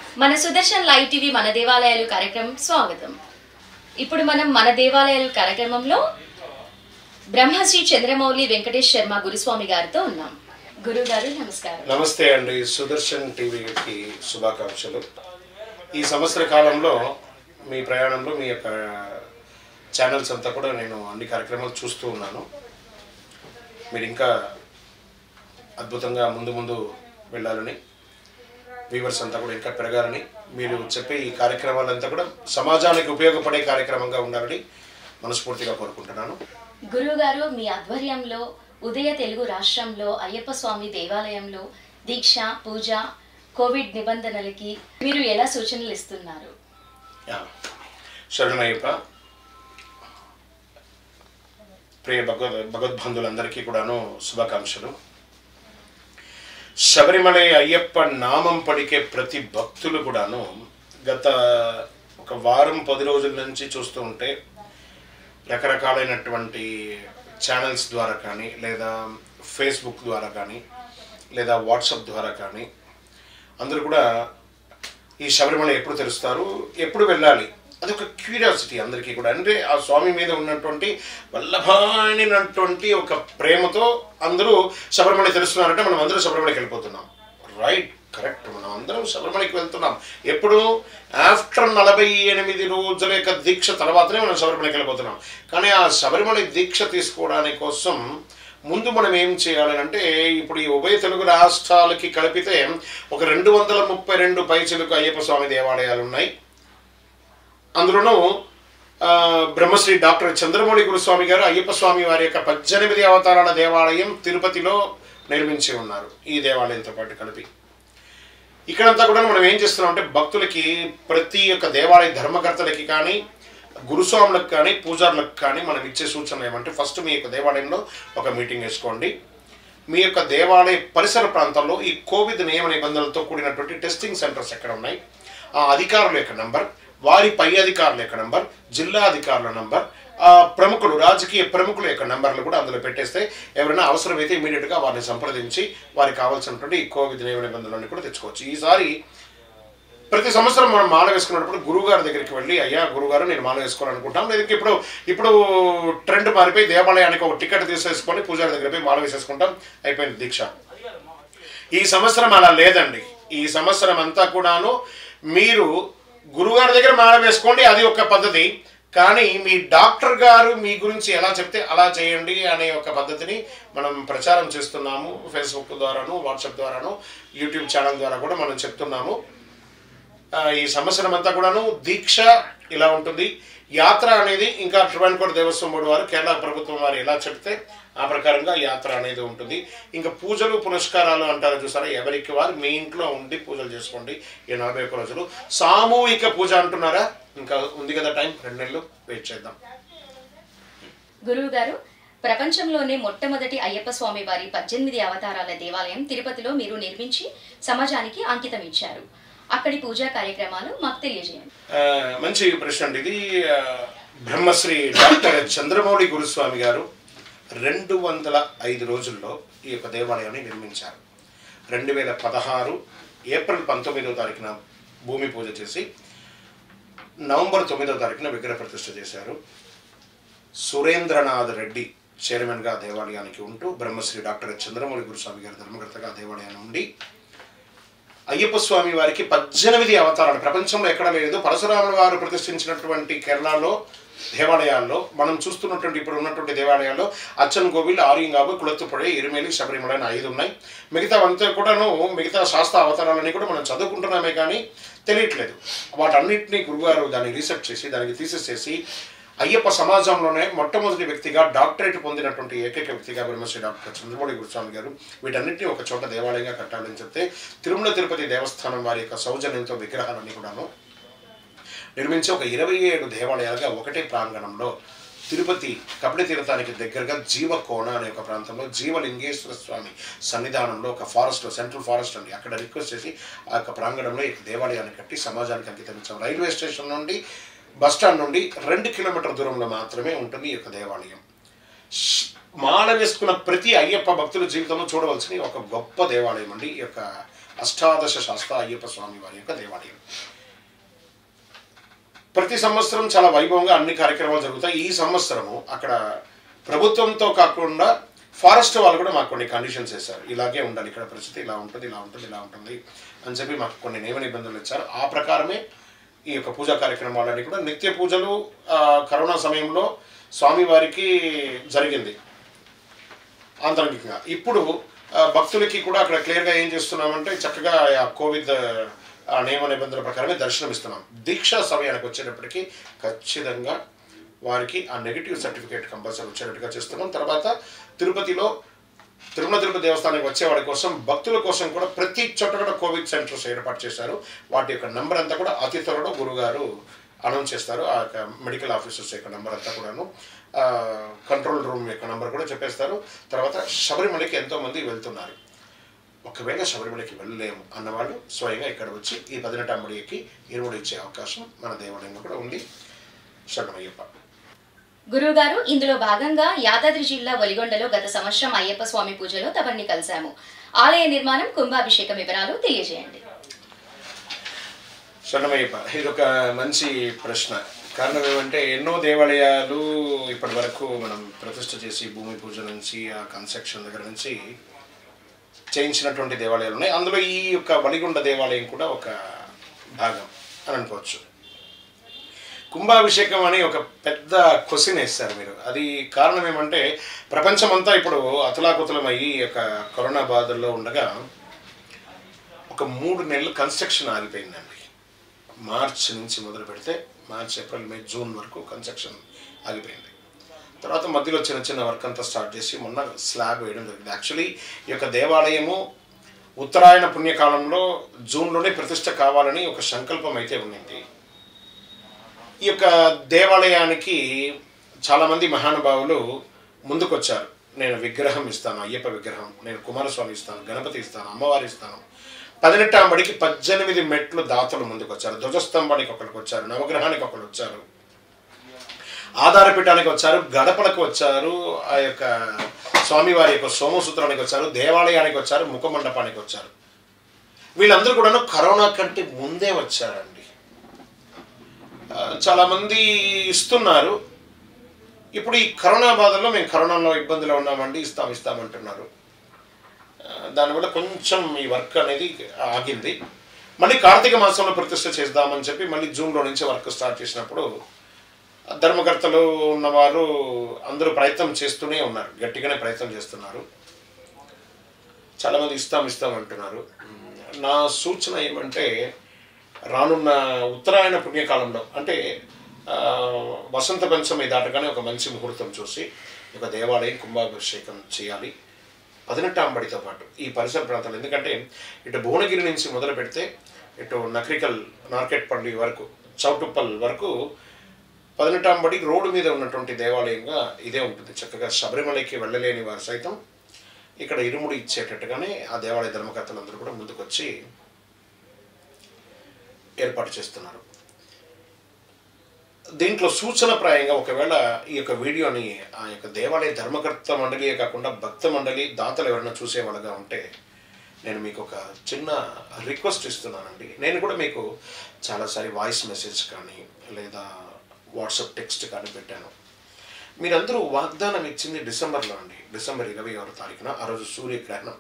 మన Sudarshan live TV మన దేవాలయాలు కార్యక్రమం స్వాగతం ఇప్పుడు మనం మన దేవాలయాలు కార్యక్రమంలో బ్రహ్మశ్రీ చంద్రమౌళి వెంకటేష్ శర్మ గురుస్వామి గారితో ఉన్నాం గురువు గారు నమస్కారం నమస్తే అండి సుదర్శన్ టీవీకి శుభాకాంక్షలు ఈ సంవత్సర కాలంలో మీ ప్రయాణంలో మీ యొక్క ఛానల్స్ అంతా కూడా నేను అన్ని కార్యక్రమాలు చూస్తూ ఉన్నాను మీరు ఇంకా అద్భుతంగా ముందు ముందు వెళ్ళాలని వ్యూవర్స్ అంతా కూడా ఇంకా పెరగాలని మీరు చెప్పే ఈ కార్యక్రమాలంతా కూడా సమాజానికి ఉపయోగపడే కార్యక్రమంగా ఉండాలని మనస్ఫూర్తిగా కోరుకుంటున్నాను గురువు గారు మీ ఆధ్వర్యంలో ఉదయ తెలుగు రాష్ట్రంలో అయ్యప్ప స్వామి దేవాలయంలో దీక్ష పూజ కోవిడ్ నిబంధనలకి మీరు ఎలా సూచనలు ఇస్తున్నారు యా. శరణయ్యప్ప ప్రియ భగవద్ భగవద్బంధులందరికీ కూడాను శుభాకాంక్షలు శబరిమల అయ్యప్ప నామం పలికే ప్రతి భక్తులు కూడాను గత ఒక వారం పది రోజుల నుంచి చూస్తూ ఉంటే రకరకాలైనటువంటి ఛానల్స్ ద్వారా కానీ లేదా ఫేస్బుక్ ద్వారా కానీ లేదా వాట్సాప్ ద్వారా కానీ అందరూ కూడా ఈ శబరిమల ఎప్పుడు తెరుస్తారు ఎప్పుడు వెళ్ళాలి అది ఒక క్యూరియాసిటీ అందరికీ కూడా అంటే ఆ స్వామి మీద ఉన్నటువంటి వల్లభానినటువంటి ఒక ప్రేమతో అందరూ శబరిమల తెరుస్తున్నారంటే మనం అందరూ శబరిమలకి వెళ్ళిపోతున్నాం రైట్ కరెక్ట్ మనం అందరం శబరిమలకి వెళ్తున్నాం ఎప్పుడు ఆఫ్టర్ నలభై ఎనిమిది రోజుల యొక్క దీక్ష తర్వాతనే మనం శబరిమలకి వెళ్ళిపోతున్నాం కానీ ఆ శబరిమల దీక్ష తీసుకోవడానికి కోసం ముందు మనం ఏం చేయాలి అంటే ఇప్పుడు ఈ ఉభయ తెలుగు రాష్ట్రాలకి కలిపితే ఒక రెండు వందల ముప్పై రెండు పైచిలకు అయ్యప్ప స్వామి దేవాలయాలు ఉన్నాయి అందులోనూ ఆ, బ్రహ్మశ్రీ డాక్టర్ చంద్రమౌళి గురుస్వామి గారు అయ్యప్ప స్వామి వారి యొక్క పద్దెనిమిది అవతారాల దేవాలయం తిరుపతిలో నిర్మించి ఉన్నారు ఈ దేవాలయంతో పాటు కలిపి ఇక్కడంతా కూడా మనం ఏం చేస్తున్నాం అంటే భక్తులకి ప్రతి ఒక్క దేవాలయ ధర్మకర్తలకి కానీ గురుస్వాములకు కానీ పూజారులకు కానీ మనం ఇచ్చే సూచనలు ఏమంటే ఫస్ట్ మీ యొక్క దేవాలయంలో ఒక మీటింగ్ వేసుకోండి మీ యొక్క దేవాలయ పరిసర ప్రాంతాల్లో ఈ కోవిడ్ నియమ నిబంధనలతో కూడినటువంటి టెస్టింగ్ సెంటర్స్ ఎక్కడ ఉన్నాయి ఆ అధికారుల యొక్క నంబర్ వారి పై అధికారుల యొక్క నంబర్ జిల్లా అధికారుల నంబర్ ఆ ప్రముఖులు రాజకీయ ప్రముఖుల యొక్క నంబర్లు కూడా అందులో పెట్టేస్తే ఎవరైనా అవసరమైతే ఇమీడియట్గా వారిని సంప్రదించి వారికి కావాల్సినటువంటి ఈ కోవిడ్ నియమ నిబంధనలన్నీ కూడా తెచ్చుకోవచ్చు ఈసారి ప్రతి సంవత్సరం మనం మాల వేసుకున్నప్పుడు గురువుగారి దగ్గరికి వెళ్ళి అయ్యా గురుగారు నేను మాల వేసుకోవాలనుకుంటాం లేదా ఇప్పుడు ఇప్పుడు ట్రెండ్ మారిపోయి దేవాలయానికి ఒక టికెట్ తీసేసుకొని పూజారి దగ్గర పోయి మాల వేసేసుకుంటాం అయిపోయింది దీక్ష ఈ సంవత్సరం అలా లేదండి ఈ సంవత్సరం అంతా కూడాను మీరు గురుగారి దగ్గర మాల వేసుకోండి అది ఒక పద్ధతి కానీ మీ డాక్టర్ గారు మీ గురించి ఎలా చెప్తే అలా చేయండి అనే ఒక పద్ధతిని మనం ప్రచారం చేస్తున్నాము ఫేస్బుక్ ద్వారాను వాట్సాప్ ద్వారాను యూట్యూబ్ ఛానల్ ద్వారా కూడా మనం చెప్తున్నాము ఆ, ఈ సంవత్సరం అంతా కూడాను దీక్ష ఇలా ఉంటుంది యాత్ర అనేది ఇంకా ట్రివాన్కోట దేవస్వం బోర్డు వారు కేరళ ప్రభుత్వం వారు ఎలా చెప్తే ఆ ప్రకారంగా యాత్ర అనేది ఉంటుంది ఇంకా పూజలు పునస్కారాలు అంటారు చూసారా ఎవరికి వారు మీ ఇంట్లో ఉండి పూజలు చేసుకోండి ఈ నలభై ఒక్క రోజులు సామూహిక పూజ అంటున్నారా ఇంకా ఉంది కదా టైం రెండు నెలలు వెయిట్ చేద్దాం గురువు గారు ప్రపంచంలోనే మొట్టమొదటి అయ్యప్ప స్వామి వారి పద్దెనిమిది అవతారాల దేవాలయం తిరుపతిలో మీరు నిర్మించి సమాజానికి అంకితం ఇచ్చారు అక్కడి పూజా కార్యక్రమాలు మాకు తెలియజేయండి ఆ, మంచి ప్రశ్న అండి ఇది ఆ, బ్రహ్మశ్రీ డాక్టర్ చంద్రమౌళి గురుస్వామి గారు రెండు వందల ఐదు రోజుల్లో ఈ యొక్క దేవాలయాన్ని నిర్మించారు రెండు వేల పదహారు ఏప్రిల్ పంతొమ్మిదవ తారీఖున భూమి పూజ చేసి నవంబర్ తొమ్మిదవ తారీఖున విగ్రహ ప్రతిష్ఠ చేశారు సురేంద్రనాథ్ రెడ్డి చైర్మన్గా దేవాలయానికి ఉంటూ బ్రహ్మశ్రీ డాక్టర్ చంద్రమౌళి గురుస్వామి గారి ధర్మకర్తగా దేవాలయాన్ని ఉండి అయ్యప్ప స్వామి వారికి పద్దెనిమిది అవతారాలు ప్రపంచంలో ఎక్కడ లేదు పరశురాముల వారు ప్రతిష్ఠించినటువంటి కేరళలో దేవాలయాల్లో మనం చూస్తున్నటువంటి ఇప్పుడు ఉన్నటువంటి దేవాలయాల్లో అచ్చన్ కోవిల్ ఆర్యంగాబు కుళత్తుపడే ఎరుమేలి శబరిమల అని ఐదు ఉన్నాయి మిగతా అంతా కూడాను మిగతా శాస్త్ర అవతారాలన్నీ కూడా మనం చదువుకుంటున్నామే కానీ తెలియట్లేదు వాటన్నిటినీ గురుగారు దాన్ని రీసెర్చ్ చేసి దానికి థీసిస్ చేసి అయ్యప్ప సమాజంలోనే మొట్టమొదటి వ్యక్తిగా డాక్టరేట్ పొందినటువంటి ఏకైక వ్యక్తిగా బ్రహ్మశ్రీ డాక్టర్ చంద్రమౌళి గురుస్వామి గారు వీటన్నిటిని ఒక చోట దేవాలయంగా కట్టాలని చెప్తే తిరుమల తిరుపతి దేవస్థానం వారి యొక్క సౌజన్యంతో విగ్రహాలన్నీ కూడాను నిర్మించి ఒక ఇరవై ఏడు దేవాలయాలుగా ఒకటే ప్రాంగణంలో తిరుపతి కపిల తీర్థానికి దగ్గరగా జీవకోణ అనే ఒక ప్రాంతంలో జీవలింగేశ్వర స్వామి సన్నిధానంలో ఒక ఫారెస్ట్లో సెంట్రల్ ఫారెస్ట్ అండి అక్కడ రిక్వెస్ట్ చేసి ఆ యొక్క ప్రాంగణంలో ఈ దేవాలయాన్ని కట్టి సమాజానికి అంకితం ఇచ్చాం రైల్వే స్టేషన్ నుండి బస్ స్టాండ్ నుండి రెండు కిలోమీటర్ దూరంలో మాత్రమే ఉంటుంది ఈ యొక్క దేవాలయం ష్- మాల వేసుకున్న ప్రతి అయ్యప్ప భక్తుల జీవితంలో చూడవలసిన ఒక గొప్ప దేవాలయం అండి ఈ యొక్క అష్టాదశ శాస్త్ర అయ్యప్ప స్వామి వారి యొక్క దేవాలయం ప్రతి సంవత్సరం చాలా వైభవంగా అన్ని కార్యక్రమాలు జరుగుతాయి ఈ సంవత్సరము అక్కడ ప్రభుత్వంతో కాకుండా ఫారెస్ట్ వాళ్ళు కూడా మాకు కొన్ని కండిషన్స్ వేశారు ఇలాగే ఉండాలి ఇక్కడ పరిస్థితి ఇలా ఉంటుంది ఇలా ఉంటుంది ఇలా ఉంటుంది అని చెప్పి మాకు కొన్ని నియమ నిబంధనలు ఇచ్చారు ఆ ప్రకారమే ఈ యొక్క పూజా కార్యక్రమాలన్నీ కూడా నిత్య పూజలు ఆ, కరోనా సమయంలో స్వామివారికి జరిగింది ఆంతరంగికంగా ఇప్పుడు ఆ, భక్తులకి కూడా అక్కడ క్లియర్గా ఏం చేస్తున్నామంటే చక్కగా ఆ కోవిడ్ ఆ నియమ నిబంధనల ప్రకారమే దర్శనం ఇస్తున్నాం దీక్షా సమయానికి వచ్చేటప్పటికి ఖచ్చితంగా వారికి ఆ నెగిటివ్ సర్టిఫికేట్ కంపల్సరీ వచ్చేటట్టుగా చేస్తున్నాం తర్వాత తిరుపతిలో తిరుమల తిరుపతి దేవస్థానానికి వచ్చే వాడి కోసం భక్తుల కోసం కూడా ప్రతి చోట కూడా కోవిడ్ సెంటర్స్ ఏర్పాటు చేశారు వాటి యొక్క నంబర్ అంతా కూడా అతి త్వరలో గురుగారు అనౌన్స్ చేస్తారు ఆ యొక్క మెడికల్ ఆఫీసర్స్ యొక్క నంబర్ అంతా కూడాను ఆ, కంట్రోల్ రూమ్ యొక్క నంబర్ కూడా చెప్పేస్తారు తర్వాత శబరిమలకి ఎంతో మంది వెళ్తున్నారు ఒకవేళ శబరిమలకి వెళ్ళలేము అన్నవాళ్ళు స్వయంగా ఇక్కడ వచ్చి ఈ పదినెట్టాం మడికి ఇరుముడు ఇచ్చే అవకాశం మన దేవాలయంలో కూడా ఉంది శరణమయ్యప్ప గురువుగారు ఇందులో భాగంగా యాదాద్రి జిల్లా ఒలిగొండలో గత సంవత్సరం అయ్యప్ప స్వామి పూజలో తమరిని కలిశాము ఆలయ నిర్మాణం కుంభాభిషేకం వివరాలు తెలియజేయండి శరణమయ్యప్ప ఇది ఒక మంచి ప్రశ్న కారణం ఏమంటే ఎన్నో దేవాలయాలు ఇప్పటి వరకు మనం ప్రతిష్ఠ చేసి భూమి పూజ నుంచి ఆ కన్స్ట్రక్షన్ దగ్గర నుంచి చేయించినటువంటి దేవాలయాలు ఉన్నాయి అందులో ఈ యొక్క వలిగొండ దేవాలయం కూడా ఒక భాగం అని అనుకోవచ్చు కుంభాభిషేకం అని ఒక పెద్ద క్వశ్చన్ వేస్తారు మీరు అది కారణం ఏమంటే ప్రపంచమంతా ఇప్పుడు అతలాకుతలమయ్యి ఈ యొక్క కరోనా బాధల్లో ఉండగా ఒక మూడు నెలలు కన్స్ట్రక్షన్ ఆగిపోయిందండి మార్చ్ నుంచి మొదలు పెడితే మార్చ్ ఏప్రిల్ మే జూన్ వరకు కన్స్ట్రక్షన్ ఆగిపోయింది తర్వాత మధ్యలో చిన్న చిన్న వర్క్ అంతా స్టార్ట్ చేసి మొన్న స్లాబ్ వేయడం జరిగింది యాక్చువల్లీ ఈ యొక్క దేవాలయము ఉత్తరాయణ పుణ్యకాలంలో జూన్లోనే ప్రతిష్ట కావాలని ఒక సంకల్పం అయితే ఉన్నింది ఈ యొక్క దేవాలయానికి చాలామంది మహానుభావులు ముందుకొచ్చారు నేను విగ్రహం ఇస్తాను అయ్యప్ప విగ్రహం నేను కుమారస్వామి ఇస్తాను గణపతి ఇస్తాను అమ్మవారి ఇస్తాను పదినెట్టాం బడికి పద్దెనిమిది మెట్లు దాతలు ముందుకు వచ్చారు ధ్వజస్తంభానికి ఒకరికి వచ్చారు నవగ్రహానికి ఒకరు వచ్చారు ఆధారపీఠానికి వచ్చారు గడపలకు వచ్చారు ఆ యొక్క స్వామివారి యొక్క సోమసూత్రానికి వచ్చారు దేవాలయానికి వచ్చారు ముఖమండపానికి వచ్చారు వీళ్ళందరూ కూడాను కరోనా కంటే ముందే వచ్చారండి ఆ, చాలామంది ఇస్తున్నారు ఇప్పుడు ఈ కరోనా బాధల్లో మేము కరోనాలో ఇబ్బందిలో ఉన్నామండి ఇస్తాం ఇస్తామంటున్నారు ఆ, దానివల్ల కొంచెం ఈ వర్క్ అనేది ఆగింది మళ్ళీ కార్తీక మాసంలో ప్రతిష్ట చేద్దామని చెప్పి మళ్ళీ జూన్లో నుంచి వర్క్ స్టార్ట్ చేసినప్పుడు ధర్మకర్తలు ఉన్నవారు అందరూ ప్రయత్నం చేస్తూనే ఉన్నారు గట్టిగానే ప్రయత్నం చేస్తున్నారు చాలామంది ఇస్తాం ఇస్తాం అంటున్నారు నా సూచన ఏమంటే రానున్న ఉత్తరాయణ పుణ్యకాలంలో అంటే ఆ, వసంత పంచమి దాటగానే ఒక మంచి ముహూర్తం చూసి ఒక దేవాలయం కుంభాభిషేకం చేయాలి పదినెట్టాం బడితో పాటు ఈ పరిసర ప్రాంతాలు ఎందుకంటే ఇటు భువనగిరి నుంచి మొదలు పెడితే ఇటు నక్రికల్ నార్కెట్పల్లి వరకు చౌటుప్పల్ వరకు పదినెట్టాం బడి రోడ్డు మీద ఉన్నటువంటి దేవాలయంగా ఇదే ఉంటుంది చక్కగా శబరిమలకి వెళ్ళలేని వారు సైతం ఇక్కడ ఇరుముడి ఇచ్చేటట్టుగానే ఆ దేవాలయ ధర్మకర్తలందరూ కూడా ముందుకొచ్చి ఏర్పాటు చేస్తున్నారు దీంట్లో సూచనప్రాయంగా ఒకవేళ ఈ యొక్క వీడియోని ఆ యొక్క దేవాలయ ధర్మకర్త మండలియే కాకుండా భక్త మండలి దాతలు ఎవరైనా చూసేవాళ్ళగా ఉంటే నేను మీకు ఒక చిన్న రిక్వెస్ట్ ఇస్తున్నానండి నేను కూడా మీకు చాలాసారి వాయిస్ మెసేజ్ కానీ లేదా వాట్సాప్ టెక్స్ట్ కానీ పెట్టాను మీరందరూ వాగ్దానం ఇచ్చింది డిసెంబర్లో అండి డిసెంబర్ ఇరవై ఆరో తారీఖున ఆ రోజు సూర్యగ్రహణం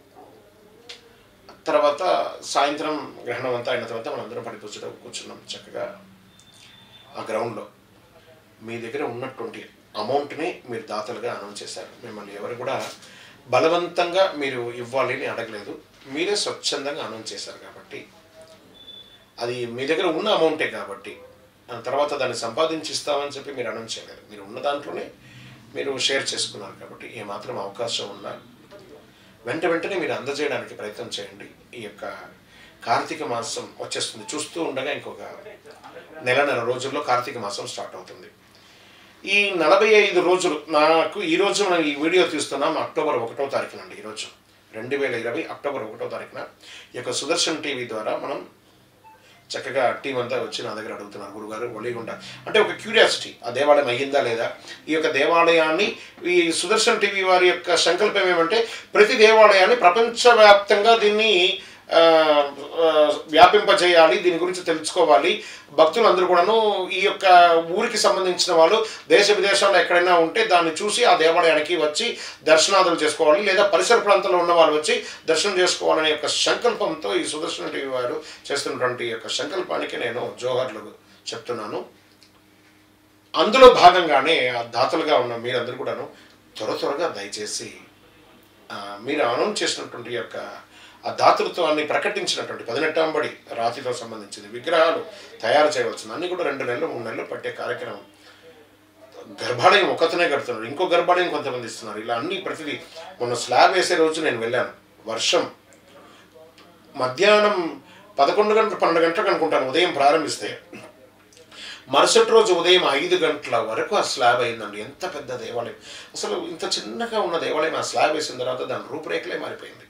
తర్వాత సాయంత్రం గ్రహణం అంతా అయిన తర్వాత మనందరం పడిపోచడం కూర్చున్నాం చక్కగా ఆ గ్రౌండ్లో మీ దగ్గర ఉన్నటువంటి అమౌంట్ని మీరు దాతలుగా అనౌన్స్ చేశారు మిమ్మల్ని ఎవరు కూడా బలవంతంగా మీరు ఇవ్వాలి అని అడగలేదు మీరే స్వచ్ఛందంగా అనౌన్స్ చేశారు కాబట్టి అది మీ దగ్గర ఉన్న అమౌంటే కాబట్టి ఆ తర్వాత దాన్ని సంపాదించిస్తామని చెప్పి మీరు అనౌన్స్ చేయలేదు మీరు ఉన్న దాంట్లోనే మీరు షేర్ చేసుకున్నారు కాబట్టి ఏమాత్రం అవకాశం ఉన్నా వెంట వెంటనే మీరు అందజేయడానికి ప్రయత్నం చేయండి ఈ యొక్క కార్తీక మాసం వచ్చేస్తుంది చూస్తూ ఉండగా ఇంకొక నెలన్నర రోజుల్లో కార్తీక మాసం స్టార్ట్ అవుతుంది ఈ నలభై ఐదు రోజులు నాకు ఈ రోజు మనం ఈ వీడియో తీస్తున్నాం అక్టోబర్ ఒకటో తారీఖునండి ఈరోజు రెండు వేల ఇరవై అక్టోబర్ ఒకటో తారీఖున ఈ యొక్క సుదర్శన్ టీవీ ద్వారా మనం చక్కగా టీం అంతా వచ్చి నా దగ్గర అడుగుతున్నారు గురుగారు ఒలిగుండ అంటే ఒక క్యూరియాసిటీ ఆ దేవాలయం అయ్యిందా లేదా ఈ యొక్క దేవాలయాన్ని ఈ సుదర్శన్ టీవీ వారి యొక్క సంకల్పం ఏమంటే ప్రతి దేవాలయాన్ని ప్రపంచవ్యాప్తంగా దీన్ని ఆ, ఆ, వ్యాపింపజేయాలి దీని గురించి తెలుసుకోవాలి భక్తులందరూ కూడాను ఈ యొక్క ఊరికి సంబంధించిన వాళ్ళు దేశ విదేశాల్లో ఎక్కడైనా ఉంటే దాన్ని చూసి ఆ దేవాలయానికి వచ్చి దర్శనాదులు చేసుకోవాలి లేదా పరిసర ప్రాంతంలో ఉన్న వాళ్ళు వచ్చి దర్శనం చేసుకోవాలనే యొక్క సంకల్పంతో ఈ సుదర్శన టీవీ వారు చేస్తున్నటువంటి ఈ యొక్క సంకల్పానికి నేను జోహర్లు చెప్తున్నాను అందులో భాగంగానే ఆ దాతలుగా ఉన్న మీరందరూ కూడాను త్వర త్వరగా దయచేసి ఆ, మీరు అనౌన్స్ చేసినటువంటి యొక్క ఆ దాతృత్వాన్ని ప్రకటించినటువంటి పదినెట్టాంబడి రాతితో సంబంధించింది విగ్రహాలు తయారు చేయవలసింది అన్ని కూడా రెండు నెలలు మూడు నెలలు పట్టే కార్యక్రమం గర్భాలయం ఒకతనే కడుతున్నారు ఇంకో గర్భాలయం కొంతమంది ఇస్తున్నారు ఇలా అన్ని ప్రతిదీ మొన్న స్లాబ్ వేసే రోజు నేను వెళ్ళాను వర్షం మధ్యాహ్నం పదకొండు గంటలు పన్నెండు గంటలకు అనుకుంటాను ఉదయం ప్రారంభిస్తే మరుసటి రోజు ఉదయం ఐదు గంటల వరకు ఆ స్లాబ్ అయిందండి ఎంత పెద్ద దేవాలయం అసలు ఇంత చిన్నగా ఉన్న దేవాలయం ఆ స్లాబ్ వేసిన తర్వాత దాని రూపురేఖలే మారిపోయింది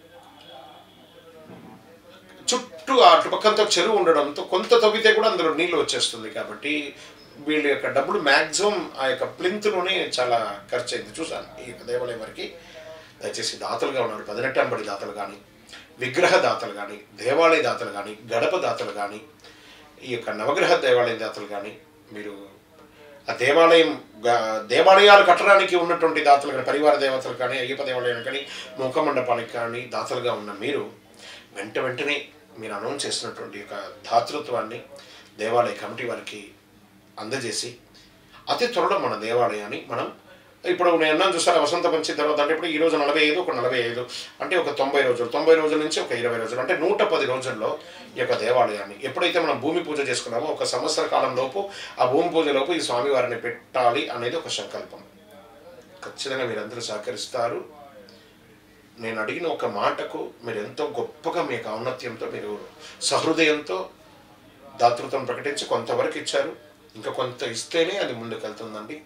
చుట్టూ ఆ అటుపక్కంతా చెరువు ఉండడంతో కొంత తవ్వితే కూడా అందులో నీళ్లు వచ్చేస్తుంది కాబట్టి వీళ్ళ యొక్క డబ్బులు మ్యాక్సిమం ఆ యొక్క ప్లింత్లోనే చాలా ఖర్చు అయింది చూశాను ఈ యొక్క దేవాలయం వరకు దయచేసి దాతలుగా ఉన్నారు పదినెట్టంబడి దాతలు కానీ విగ్రహ దాతలు కానీ దేవాలయ దాతలు కానీ గడప దాతలు కానీ ఈ యొక్క నవగ్రహ దేవాలయం దాతలు కానీ మీరు ఆ దేవాలయం గా- దేవాలయాలు కట్టడానికి ఉన్నటువంటి దాతలు కానీ పరివార దేవతలు కానీ అయ్యప్ప దేవాలయం కానీ ముఖ మండపానికి కానీ దాతలుగా ఉన్న మీరు వెంట వెంటనే మీరు అనౌన్స్ చేసినటువంటి యొక్క దాతృత్వాన్ని దేవాలయ కమిటీ వారికి అందజేసి అతి త్వరలో మన దేవాలయాన్ని మనం ఇప్పుడు నేను అన్నాను చూసారా వసంత పంచి తర్వాత అంటే ఇప్పుడు ఈ రోజు నలభై ఐదు ఒక నలభై ఐదు అంటే ఒక తొంభై రోజులు తొంభై రోజుల నుంచి ఒక ఇరవై రోజులు అంటే నూట పది రోజుల్లో ఈ యొక్క దేవాలయాన్ని ఎప్పుడైతే మనం భూమి పూజ చేసుకున్నామో ఒక సంవత్సర కాలం లోపు ఆ భూమి పూజ లోపు ఈ స్వామివారిని పెట్టాలి అనేది ఒక సంకల్పం ఖచ్చితంగా మీరందరూ సహకరిస్తారు నేను అడిగిన ఒక మాటకు మీరు ఎంతో గొప్పగా మీ యొక్క ఔన్నత్యంతో మీరు సహృదయంతో దాతృత్వం ప్రకటించి కొంతవరకు ఇచ్చారు ఇంకా కొంత ఇస్తేనే అది ముందుకు వెళ్తుందండి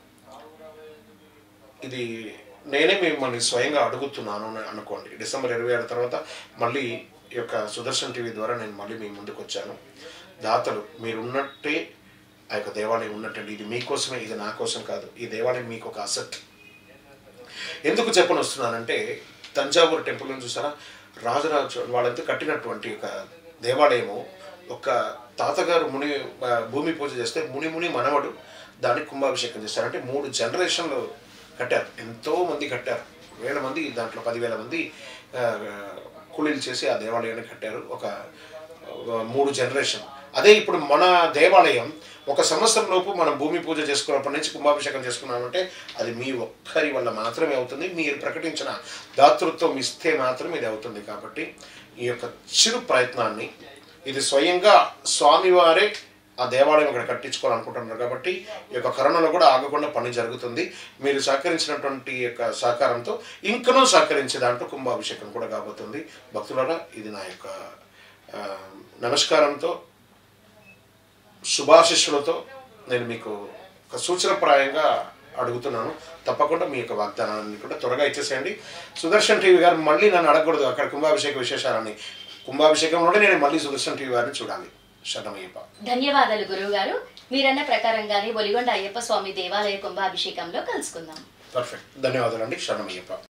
ఇది నేనే మిమ్మల్ని స్వయంగా అడుగుతున్నాను అని అనుకోండి డిసెంబర్ ఇరవై ఆరు తర్వాత మళ్ళీ ఈ యొక్క సుదర్శన్ టీవీ ద్వారా నేను మళ్ళీ మీ ముందుకు వచ్చాను దాతలు మీరు ఉన్నట్టే ఆ యొక్క దేవాలయం ఉన్నట్టండి ఇది మీకోసమే ఇది నా కోసం కాదు ఈ దేవాలయం మీకు ఒక అసెట్ ఎందుకు చెప్పని వస్తున్నానంటే తంజావూరు టెంపుల్ చూసారా రాజరాజు వాళ్ళంతా కట్టినటువంటి ఒక దేవాలయము ఒక తాతగారు ముని ఆ, భూమి పూజ చేస్తే ముని ముని మనవడు దానికి కుంభాభిషేకం చేస్తారు అంటే మూడు జనరేషన్లు కట్టారు ఎంతో మంది కట్టారు వేల మంది దాంట్లో పదివేల మంది ఆ, కూలీలు చేసి ఆ దేవాలయాన్ని కట్టారు ఒక ఒక మూడు జనరేషన్ అదే ఇప్పుడు మన దేవాలయం ఒక సంవత్సరం లోపు మనం భూమి పూజ చేసుకున్నప్పటి నుంచి కుంభాభిషేకం చేసుకున్నామంటే అది మీ ఒక్కరి వల్ల మాత్రమే అవుతుంది మీరు ప్రకటించిన దాతృత్వం ఇస్తే మాత్రం ఇది అవుతుంది కాబట్టి ఈ యొక్క చిరు ప్రయత్నాన్ని ఇది స్వయంగా స్వామివారే ఆ దేవాలయం ఇక్కడ కట్టించుకోవాలనుకుంటున్నారు కాబట్టి ఈ యొక్క కరోనాలో కూడా ఆగకుండా పని జరుగుతుంది మీరు సహకరించినటువంటి ఈ యొక్క సహకారంతో ఇంకనూ సహకరించే దాంట్లో కుంభాభిషేకం కూడా కాబోతుంది భక్తులారా ఇది నా యొక్క ఆ, నమస్కారంతో శుభాశిష్యులతో నేను మీకు ఒక సూచనప్రాయంగా అడుగుతున్నాను తప్పకుండా మీ యొక్క వాగ్దానాన్ని కూడా త్వరగా ఇచ్చేసేయండి సుదర్శన్ టీవీ గారు మళ్ళీ నన్ను అడగకూడదు అక్కడ కుంభాభిషేక విశేషాలని కుంభాభిషేకంలోనే నేను మళ్ళీ సుదర్శన్ టీవీ గారిని చూడాలి శరణమయ్యప్ప ధన్యవాదాలు గురువు గారు మీరన్న ప్రకారంగానే ఒలిగొండ అయ్యప్ప స్వామి దేవాలయ కుంభాభిషేకంలో కలుసుకుందాం పర్ఫెక్ట్ ధన్యవాదాలండి శరణమయ్యప్ప